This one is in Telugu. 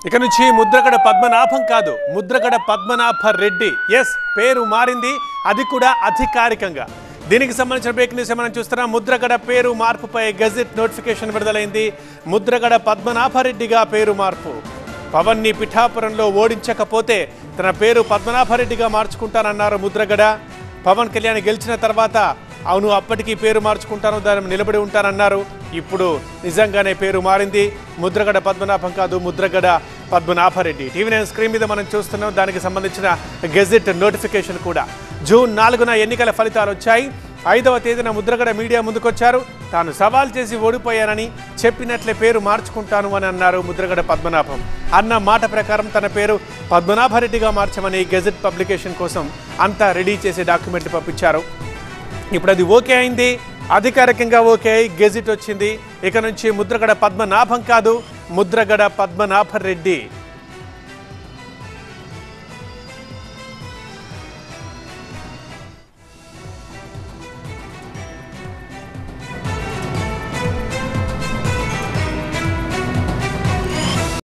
ఇక నుంచి ముద్రగడ పద్మనాభం కాదు ముద్రగడ పద్మనాభ రెడ్డి ఎస్ పేరు మారింది అది కూడా అధికారికంగా దీనికి సంబంధించిన బ్రేక్ న్యూస్ మనం చూస్తున్నాం ముద్రగడ పేరు మార్పుపై గెజిట్ నోటిఫికేషన్ విడుదలైంది ముద్రగడ పద్మనాభరెడ్డిగా పేరు మార్పు పవన్ని పిఠాపురంలో ఓడించకపోతే తన పేరు పద్మనాభరెడ్డిగా మార్చుకుంటానన్నారు ముద్రగడ పవన్ కళ్యాణ్ గెలిచిన తర్వాత అవును అప్పటికి పేరు మార్చుకుంటాను దాని నిలబడి ఉంటానన్నారు ఇప్పుడు నిజంగానే పేరు మారింది ముద్రగడ పద్మనాభం కాదు Mudragada Padmanabha Reddy TV nine screen మీద మనం చూస్తున్నాం దానికి సంబంధించిన గెజిట్ నోటిఫికేషన్ కూడా జూన్ నాలుగున ఎన్నికల ఫలితాలు వచ్చాయి ఐదవ తేదీన ముద్రగడ మీడియా ముందుకొచ్చారు తాను సవాల్ చేసి ఓడిపోయానని చెప్పినట్లే పేరు మార్చుకుంటాను అని అన్నారు ముద్రగడ పద్మనాభం అన్న మాట ప్రకారం తన పేరు పద్మనాభరెడ్డిగా మార్చమని గెజెట్ పబ్లికేషన్ కోసం అంతా రెడీ చేసి డాక్యుమెంట్లు పంపించారు ఇప్పుడు అది ఓకే అయింది అధికారికంగా ఓకే అయి గెజిట్ వచ్చింది ఇక నుంచి ముద్రగడ పద్మనాభం కాదు ముద్రగడ పద్మనాభ రెడ్డి